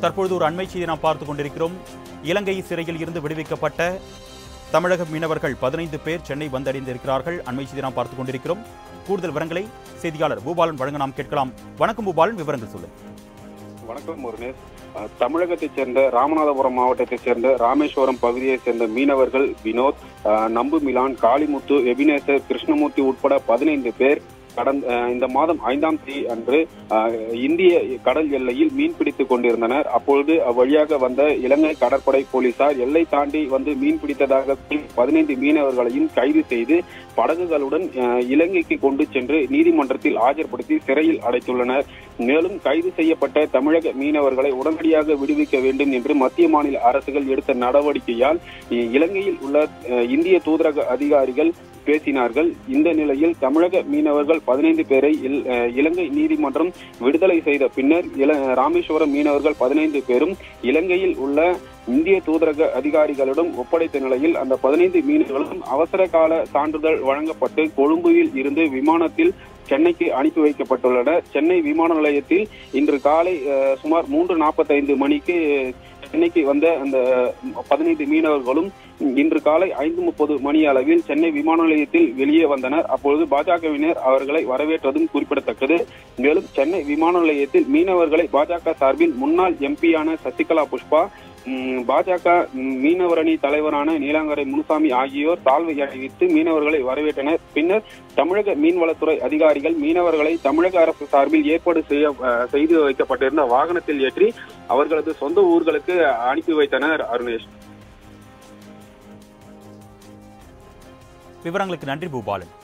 தற்பொழுது ஒரு அண்மை செய்தி நாம் பார்த்துக் கொண்டிருக்கிறோம் இலங்கை சிறையில் இருந்து விடுவிக்கப்பட்ட தமிழக மீனவர்கள் பதினைந்து பேர் சென்னை வந்தடைந்திருக்கிறார்கள் அண்மை செய்தி நாம் பார்த்துக் கொண்டிருக்கிறோம் கூடுதல் விவரங்களை செய்தியாளர் பூபாலன் வழங்க நாம் கேட்கலாம் வணக்கம் பூபாலன் விவரங்கள் சொல்லுங்கள் வணக்கம் முருகேஷ் அஹ், தமிழகத்தைச் சேர்ந்த ராமநாதபுரம் மாவட்டத்தைச் சேர்ந்த ராமேஸ்வரம் பகுதியைச் சேர்ந்த மீனவர்கள் வினோத் அஹ், நம்பு மிலான் காளிமுத்து எபினேசர் கிருஷ்ணமூர்த்தி உட்பட பதினைந்து பேர் கடந்த அஹ், இந்த மாதம் ஐந்தாம் தேதி அன்று அஹ், இந்திய கடல் எல்லையில் மீன் பிடித்துக் கொண்டிருந்தனர் அப்பொழுது அவ்வழியாக வந்த இலங்கை கடற்படை போலீசார் எல்லை தாண்டி வந்து மீன் பிடித்ததாக கூறி பதினைந்து மீனவர்களையும் கைது செய்து படகுகளுடன் அஹ், இலங்கைக்கு கொண்டு சென்று நீதிமன்றத்தில் ஆஜர்படுத்தி சிறையில் அடைத்துள்ளனர் மேலும் கைது செய்யப்பட்ட தமிழக மீனவர்களை உடனடியாக விடுவிக்க வேண்டும் என்று மத்திய மாநில அரசுகள் எடுத்த நடவடிக்கையால் இ- இலங்கையில் உள்ள அஹ், இந்திய தூதரக அதிகாரிகள் பேசினார்கள் இந்த நிலையில் தமிழக மீனவர்கள் பதினைந்து பேரை இல்- அஹ், இலங்கை நீதிமன்றம் விடுதலை செய்த பின்னர் இல- ராமேஸ்வரம் மீனவர்கள் பதினைந்து பேரும் இலங்கையில் உள்ள இந்திய தூதரக அதிகாரிகளிடம் ஒப்படைத்த நிலையில் அந்த பதினைந்து மீனவர்களும் அவசர கால சான்றிதழ் வழங்கப்பட்டு கொழும்புவில் இருந்து விமானத்தில் சென்னைக்கு அனுப்பி வைக்கப்பட்டுள்ளனர் சென்னை விமான நிலையத்தில் இன்று காலை அஹ், சுமார் மூன்று நாற்பத்தைந்து மணிக்கு சென்னைக்கு வந்த அந்த பதினைந்து மீனவர்களும் இன்று காலை ஐந்து முப்பது மணி அளவில் சென்னை விமான நிலையத்தில் வெளியே வந்தனர் அப்பொழுது பாஜகவினர் அவர்களை வரவேற்றதும் குறிப்பிடத்தக்கது மேலும் சென்னை விமான நிலையத்தில் மீனவர்களை பாஜக சார்பில் முன்னாள் எம்பியான சசிகலா புஷ்பா ம், பாஜக ம், மீனவரணி தலைவரான நீலாங்கரை முனுசாமி ஆகியோர் தாழ்வை அணிவித்து மீனவர்களை வரவேற்றனர் பின்னர் தமிழக மீன்வளத்துறை அதிகாரிகள் மீனவர்களை தமிழக அரசு சார்பில் ஏற்பாடு செய்ய அஹ், செய்து வைக்கப்பட்டிருந்த வாகனத்தில் ஏற்றி அவர்களது சொந்த ஊர்களுக்கு அனுப்பி வைத்தனர் அருணேஷ் விவரங்களுக்கு நன்றி பூபாலன்